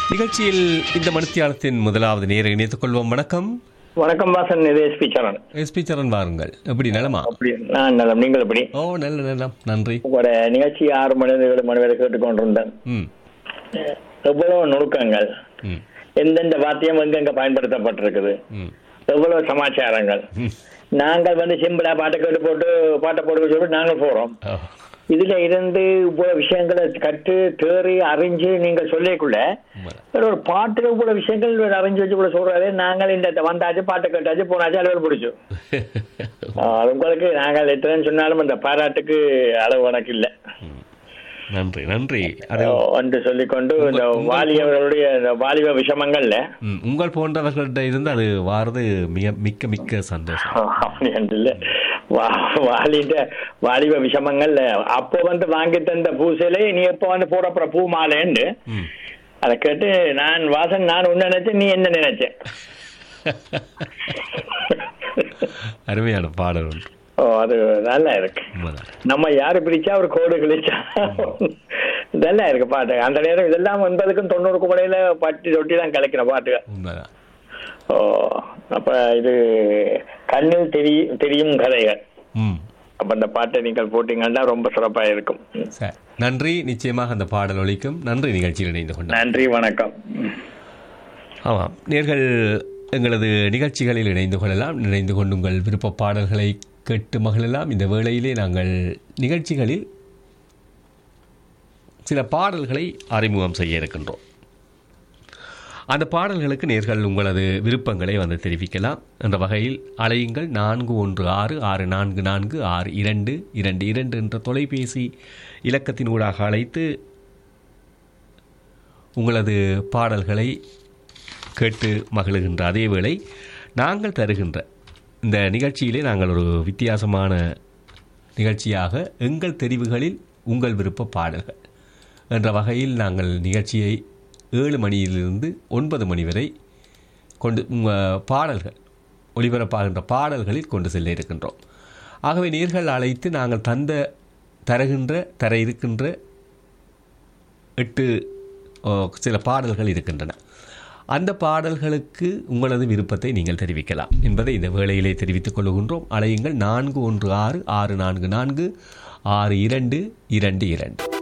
நிகழ்ச்சியில் இந்த மணித்தியாலத்தின் முதலாவது நேர இணைத்துக் கொள்வோம் வணக்கம் வணக்கம் வாசன் இது எஸ்பி சரண் எஸ்பி சரண் வாருங்கள் எப்படி நலமா அப்படி நான் நலம் நீங்கள் எப்படி ஓ நல்ல நலம் நன்றி உங்களோட நிகழ்ச்சி ஆறு மணி இருந்து ஏழு மணி வரை கேட்டுக்கொண்டிருந்தேன் ம் எவ்வளவு நுணுக்கங்கள் ம் எந்தெந்த வாத்தியம் எங்கெங்க பயன்படுத்தப்பட்டிருக்குது ம் எவ்வளவு சமாச்சாரங்கள் ம். நாங்கள் வந்து சிம்பிளா பாட்டை கேட்டு போட்டு பாட்டை போட்டு சொல்லிட்டு நாங்கள் போறோம் ஓ, இதுல இருந்து இவ்வளவு விஷயங்களை கற்று தேறி அறிஞ்சு நீங்க சொல்லிக்குள்ள உண்மைதான். வேற ஒரு பாட்டுல இவ்வளவு விஷயங்கள் அறிஞ்சு வச்சு கூட சொல்றாரு நாங்கள் இந்த வந்தாச்சு பாட்டை கேட்டாச்சு போனாச்சு அளவில் பிடிச்சு அது உங்களுக்கு நாங்கள் எத்தனை சொன்னாலும் அந்த பாராட்டுக்கு அளவு கணக்கு இல்லை ம். நன்றி நன்றி அது என்று சொல்லிக்கொண்டு இந்த வாலிபர்களுடைய இந்த வாலிப விஷமங்கள்ல ம், உங்கள் போன்றவர்கள்ட்ட இருந்து அது வாரது மிக மிக்க மிக்க சந்தோஷம் அப்படி என்று இல்லை வா- வாலிட வாலிப விஷமங்கள்ல அப்போ வந்து வாங்கி தந்த பூசையிலே நீ எப்போ வந்து போடப்புற பூ மாலைன்னு ம். அதை கேட்டு நான் வாசன் நான் உன்ன நினைச்சேன் நீ என்ன நினைச்ச அருமையான பாடல் ஒன்று ஓ அது நல்லா இருக்கு உண்மைதான் நம்ம யாரு பிடிச்சா அவர் கோடு கிழிச்சா நல்லா இருக்கு பாட்டு அந்த நேரம் இதெல்லாம் எண்பதுக்கும் தொண்ணூறுக்கும் இடையில பட்டி தொட்டி தான் கலைக்கிற பாட்டுகள் உண்மைதான் ஓ அப்ப இது கண்ணில் தெரியும் தெரியும் கதைகள் ம் அப்ப அந்த பாட்டை நீங்கள் போட்டீங்கன்னா ரொம்ப சிறப்பா இருக்கும் சரி நன்றி நிச்சயமாக அந்த பாடல் ஒலிக்கும் நன்றி நிகழ்ச்சியில் இணைந்து கொண்டார் நன்றி வணக்கம் ஆமாம் நேர்கள் எங்களது நிகழ்ச்சிகளில் இணைந்து கொள்ளலாம் இணைந்து கொண்டு உங்கள் விருப்ப பாடல்களை கேட்டு மகிழலாம் இந்த வேளையிலே நாங்கள் நிகழ்ச்சிகளில் சில பாடல்களை அறிமுகம் செய்ய இருக்கின்றோம் அந்த பாடல்களுக்கு நேர்கள் உங்களது விருப்பங்களை வந்து தெரிவிக்கலாம் என்ற வகையில் அலையுங்கள் நான்கு ஒன்று ஆறு ஆறு நான்கு நான்கு ஆறு இரண்டு இரண்டு இரண்டு என்ற தொலைபேசி இலக்கத்தின் ஊடாக அழைத்து உங்களது பாடல்களை கேட்டு மகிழுகின்ற அதேவேளை நாங்கள் தருகின்ற இந்த நிகழ்ச்சியிலே நாங்கள் ஒரு வித்தியாசமான நிகழ்ச்சியாக எங்கள் தெரிவுகளில் உங்கள் விருப்ப பாடல்கள் என்ற வகையில் நாங்கள் நிகழ்ச்சியை ஏழு மணியிலிருந்து ஒன்பது மணி வரை கொண்டு உங்கள் பாடல்கள் ஒளிபரப்பாகின்ற பாடல்களில் கொண்டு செல்ல இருக்கின்றோம் ஆகவே நேர்கள் அழைத்து நாங்கள் தந்த தருகின்ற தர இருக்கின்ற எட்டு ஓ, சில பாடல்கள் இருக்கின்றன அந்த பாடல்களுக்கு உங்களது விருப்பத்தை நீங்கள் தெரிவிக்கலாம் என்பதை இந்த வேளையிலே தெரிவித்துக் கொள்கின்றோம் அலையுங்கள் நான்கு ஒன்று ஆறு ஆறு நான்கு நான்கு ஆறு இரண்டு இரண்டு இரண்டு